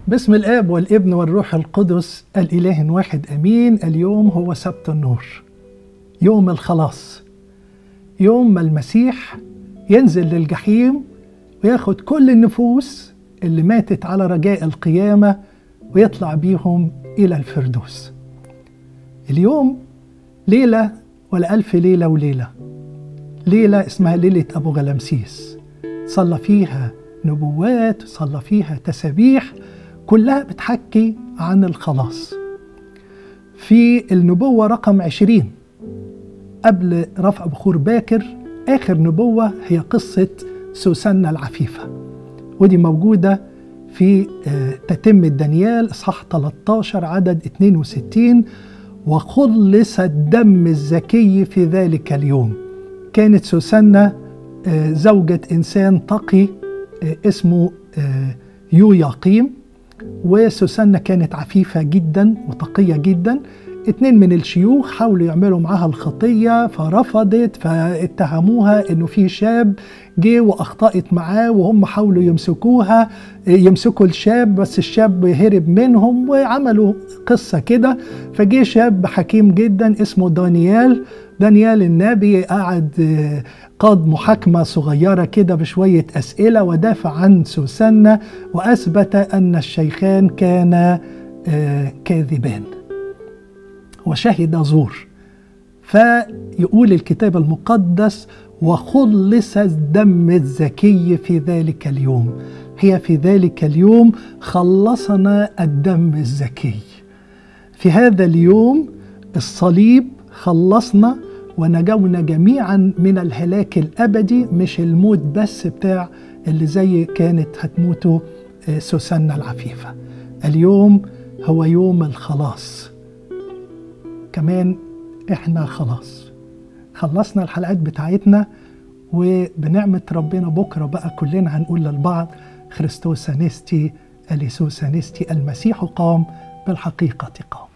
باسم الاب والابن والروح القدس الاله واحد امين اليوم هو سبت النور يوم الخلاص يوم ما المسيح ينزل للجحيم وياخد كل النفوس اللي ماتت على رجاء القيامه ويطلع بيهم الى الفردوس اليوم ليله ولا الف ليله وليله ليله اسمها ليله ابو غلمسيس صلى فيها نبوات صلى فيها تسابيح كلها بتحكي عن الخلاص في النبوة رقم عشرين قبل رفع بخور باكر آخر نبوة هي قصة سوسنة العفيفة ودي موجودة في تتم دانيال إصحاح 13 عدد 62 وخلص الدم الزكي في ذلك اليوم كانت سوسنة زوجة إنسان تقي اسمه يوياقيم وسوسنة كانت عفيفة جدا وتقية جدا اتنين من الشيوخ حاولوا يعملوا معاها الخطية فرفضت فاتهموها انه في شاب جه واخطأت معاه وهم حاولوا يمسكوها يمسكوا الشاب بس الشاب هرب منهم وعملوا قصة كده فجه شاب حكيم جدا اسمه دانيال دانيال النبي قعد قاد محاكمة صغيرة كده بشوية أسئلة ودافع عن سوسنة وأثبت أن الشيخان كانا كاذبان وشهد زور فيقول الكتاب المقدس وخلص الدم الزكي في ذلك اليوم هي في ذلك اليوم خلصنا الدم الزكي في هذا اليوم الصليب خلصنا ونجونا جميعا من الهلاك الابدي مش الموت بس بتاع اللي زي كانت هتموتوا سوسنة العفيفة اليوم هو يوم الخلاص كمان احنا خلاص خلصنا الحلقات بتاعتنا وبنعمة ربنا بكرة بقى كلنا هنقول للبعض خريستوس انستي اليسوس انستي المسيح قام بالحقيقة قام